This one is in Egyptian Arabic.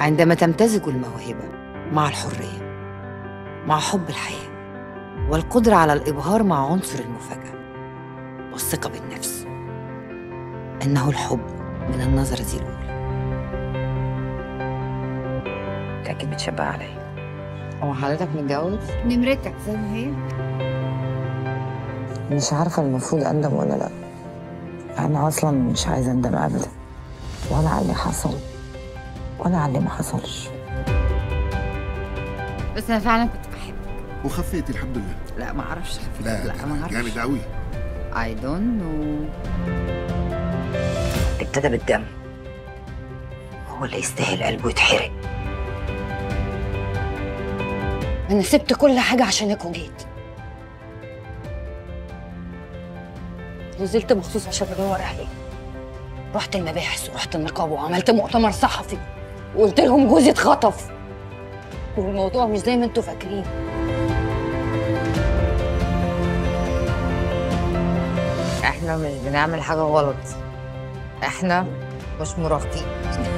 عندما تمتزج الموهبة مع الحرية مع حب الحياة والقدرة على الإبهار مع عنصر المفاجأة والثقة بالنفس إنه الحب من النظرة الأولى أكيد بتشبه عليا هو حضرتك متجوز؟ نمرتك زي ما هي مش عارفة المفروض أندم ولا لأ أنا أصلا مش عايزة أندم أبدا ولا على اللي حصل ولا على اللي ما حصلش بس انا فعلا كنت بحبك وخفيت الحمد لله لا ما اعرفش لا لا ما اعرفش جامد قوي I don't know ابتدى بالدم هو اللي يستاهل قلبه يتحرق انا سبت كل حاجه عشانك وجيت نزلت مخصوص عشان ادور عليه رحت المباحث ورحت النقابه وعملت مؤتمر صحفي وقلت لهم جوزي اتخطف والموضوع مش زي ما انتوا فاكرين احنا مش بنعمل حاجة غلط احنا مش مراهقين